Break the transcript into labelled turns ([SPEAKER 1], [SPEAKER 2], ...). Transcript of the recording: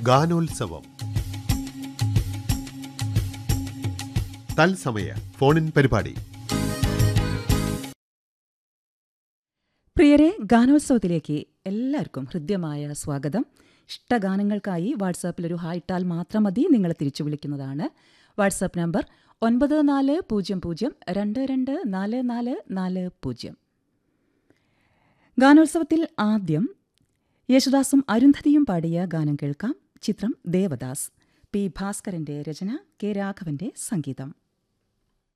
[SPEAKER 1] ഗാനോത്സവം തത്സമയ ഫോണിൻ പരിപാടി
[SPEAKER 2] പ്രിയരെ ഗാനോത്സവത്തിലേക്ക് എല്ലാവർക്കും ഹൃദ്യമായ സ്വാഗതം ഇഷ്ടഗാനങ്ങൾക്കായി വാട്സാപ്പിൽ ഒരു ഹായ് ഇട്ടാൽ മാത്രം മതി നിങ്ങളെ തിരിച്ചു വിളിക്കുന്നതാണ് വാട്സാപ്പ് നമ്പർ ഒൻപത് നാല് പൂജ്യം പൂജ്യം രണ്ട് രണ്ട് നാല് നാല് നാല് പൂജ്യം ഗാനോത്സവത്തിൽ ആദ്യം യേശുദാസും അരുന്ധതിയും പാടിയ ഗാനം കേൾക്കാം ചിത്രം ദേവദാസ് പി ഭാസ്കരന്റെ രചന കെ രാഘവന്റെ സംഗീതം